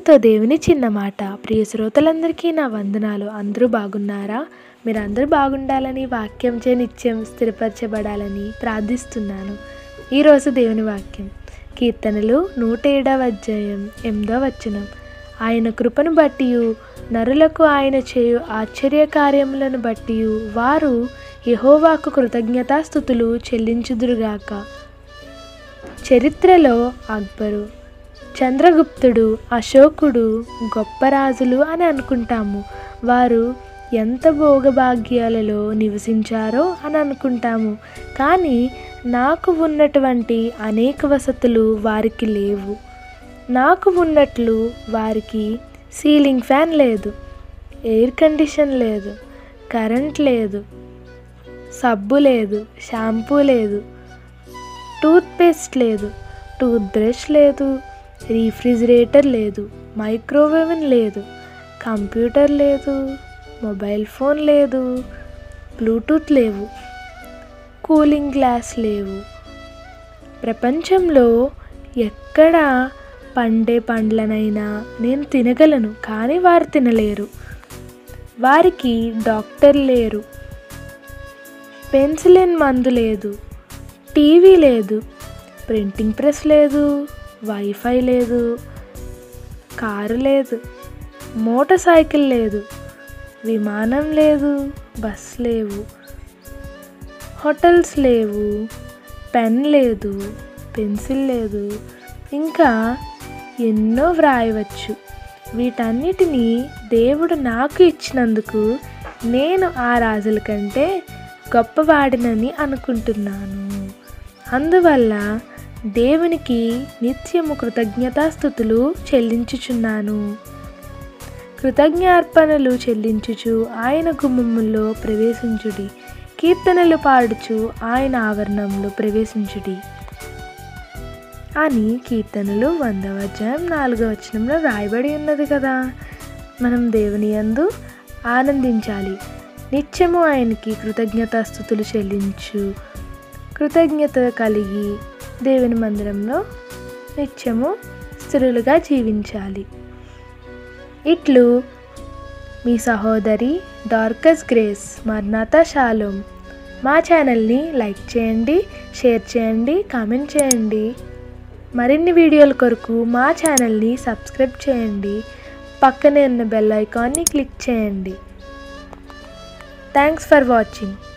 మీతో దేవుని చిన్న మాట ప్రియ శ్రోతలందరికీ నా వందనాలు అందరూ బాగున్నారా మీరు అందరూ బాగుండాలని వాక్యం చే నిత్యం స్థిరపరచబడాలని ప్రార్థిస్తున్నాను ఈరోజు దేవుని వాక్యం కీర్తనలు నూట ఏడవ అధ్యాయం ఎనిమిదో వచనం ఆయన కృపను బట్టి నరులకు ఆయన చేయు ఆశ్చర్య కార్యములను బట్టి వారు యహోవాకు కృతజ్ఞతాస్థుతులు చెల్లించుదురుగాక చరిత్రలో అక్బరు చంద్రగుప్తుడు అశోకుడు గొప్ప రాజులు అని అనుకుంటాము వారు ఎంత భోగభాగ్యాలలో నివసించారో అని అనుకుంటాము కానీ నాకు ఉన్నటువంటి అనేక వసతులు వారికి లేవు నాకు ఉన్నట్లు వారికి సీలింగ్ ఫ్యాన్ లేదు ఎయిర్ కండిషన్ లేదు కరెంట్ లేదు సబ్బు లేదు షాంపూ లేదు టూత్పేస్ట్ లేదు టూత్ బ్రష్ లేదు రీఫ్రిజిరేటర్ లేదు మైక్రోవేవెన్ లేదు కంప్యూటర్ లేదు మొబైల్ ఫోన్ లేదు బ్లూటూత్ లేవు కూలింగ్ గ్లాస్ లేవు ప్రపంచంలో ఎక్కడ పండే పండ్లనైనా నేను తినగలను కానీ వారు తినలేరు వారికి డాక్టర్ లేరు పెన్సిలిన్ మందు లేదు టీవీ లేదు ప్రింటింగ్ ప్రెస్ లేదు వైఫై లేదు కారు లేదు మోటార్ సైకిల్ లేదు విమానం లేదు బస్ లేవు హోటల్స్ లేవు పెన్ లేదు పెన్సిల్ లేదు ఇంకా ఎన్నో వ్రాయవచ్చు వీటన్నిటినీ దేవుడు నాకు ఇచ్చినందుకు నేను ఆ రాజుల కంటే గొప్పవాడినని అనుకుంటున్నాను అందువల్ల దేవునికి నిత్యము కృతజ్ఞతాస్థుతులు చెల్లించుచున్నాను కృతజ్ఞార్పణలు చెల్లించుచు ఆయన గుమ్మముల్లో ప్రవేశించుడి కీర్తనలు పాడుచు ఆయన ఆవరణంలో ప్రవేశించుడి అని కీర్తనలు వందవ అధ్యాయం నాలుగవ వచనంలో రాయబడి ఉన్నది కదా మనం దేవుని యందు ఆనందించాలి నిత్యము ఆయనకి కృతజ్ఞతాస్థుతులు చెల్లించు కృతజ్ఞత కలిగి దేవుని మందిరంలో నిత్యము స్థిరులుగా జీవించాలి ఇట్లు మీ సహోదరి డార్కస్ గ్రేస్ మర్నాథ షాలోం మా ఛానల్ని లైక్ చేయండి షేర్ చేయండి కామెంట్ చేయండి మరిన్ని వీడియోల కొరకు మా ఛానల్ని సబ్స్క్రైబ్ చేయండి పక్కనే ఉన్న బెల్ ఐకాన్ని క్లిక్ చేయండి థ్యాంక్స్ ఫర్ వాచింగ్